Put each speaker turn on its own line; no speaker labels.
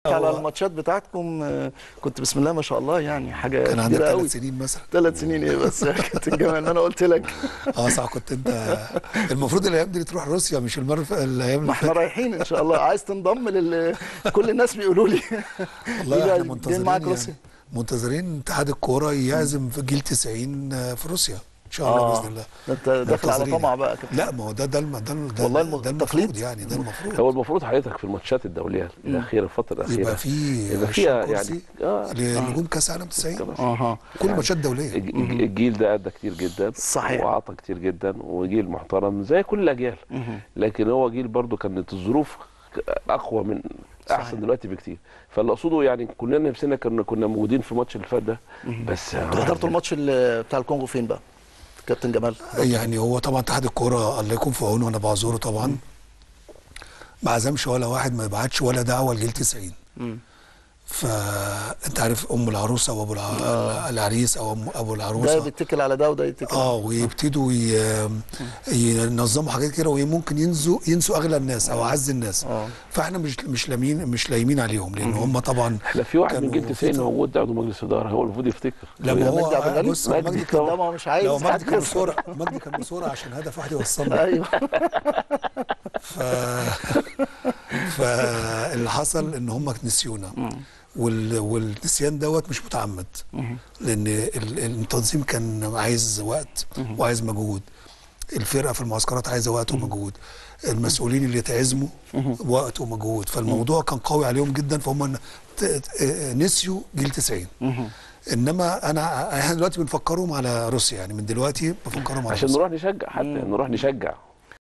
على
هو-
الماتشات بتاعتكم آه، كنت بسم الله ما شاء الله يعني حاجه
كان عندك
كبيره قوي
ثلاث سنين مثلا
ثلاث سنين ايه بس يا كابتن جمال ان انا قلت لك
اه صح كنت انت المفروض الايام دي تروح روسيا مش المره الايام
ما
اللي
احنا
فاتت
رايحين ان شاء الله عايز تنضم لل كل الناس بيقولوا لي
والله
يبقى
احنا
جايين
منتظرين
معاك
يعني
روسيا
منتظرين اتحاد الكوره يعزم في جيل 90 في روسيا ان شاء الله
آه.
باذن الله
ده انت داخل على
منتظرين
طمع
يعني.
بقى يا كابتن
لا ما هو ده ده الم- ده ده,
والله
ده,
الم-
ده
التقليد.
المفروض يعني ده المفروض
هو المفروض حضرتك في الماتشات الدوليه الاخيره الفتره الاخيره
يبقى في
يبقى فيها
عشرة كرسي
يعني اه
لنجوم كاس عالم 90
كمان.
اها
كل ماتشات دوليه
الج- الج- الجيل ده ادى كتير جدا
صحيح.
وعطى كتير جدا وجيل محترم زي كل الاجيال لكن هو جيل برضو كانت الظروف اقوى من احسن
صحيح.
دلوقتي بكتير فاللي اقصده يعني كلنا نفسنا كنا كنا موجودين في الماتش اللي فات ده بس
انتوا حضرتوا الماتش اللي بتاع الكونغو فين بقى كابتن جمال
يعني هو طبعا اتحاد الكوره الله يكون في عونه وانا بعذره طبعا ما عزمش ولا واحد ما بعتش ولا دعوه لجيل 90 فانت عارف ام العروسه وابو الع... العريس او أم ابو
ده
العروسه
بيتكل على ده وده يتكل
اه ويبتدوا ي... ينظموا حاجات كده وممكن ينسوا ينسوا اغلى الناس او اعز الناس
آه.
فاحنا مش مش لامين مش لايمين عليهم لان هم طبعا
احنا في واحد من
كانوا
جيل 90
في-
موجود ده عضو مجلس اداره هو المفروض يفتكر
لما
مجدي عبد
هو
الغني؟
بص
مجدي
مجدي
لا
كان
ما هو مش عايز
لو مجدي
حد
كان
يخسر.
بسرعه مجدي كان بسرعه عشان هدف واحد يوصلنا
ايوه
ف... فاللي حصل ان هم نسيونا وال... والنسيان دوت مش متعمد لان ال- التنظيم كان عايز وقت وعايز مجهود الفرقه في المعسكرات عايزه وقت ومجهود المسؤولين اللي يتعزموا وقت ومجهود فالموضوع كان قوي عليهم جدا فهم ن- ت- ت- نسيوا جيل 90 انما انا احنا دلوقتي بنفكرهم على روسيا يعني من دلوقتي بفكرهم على
عشان
روسيا
نروح نشجع حتى نروح نشجع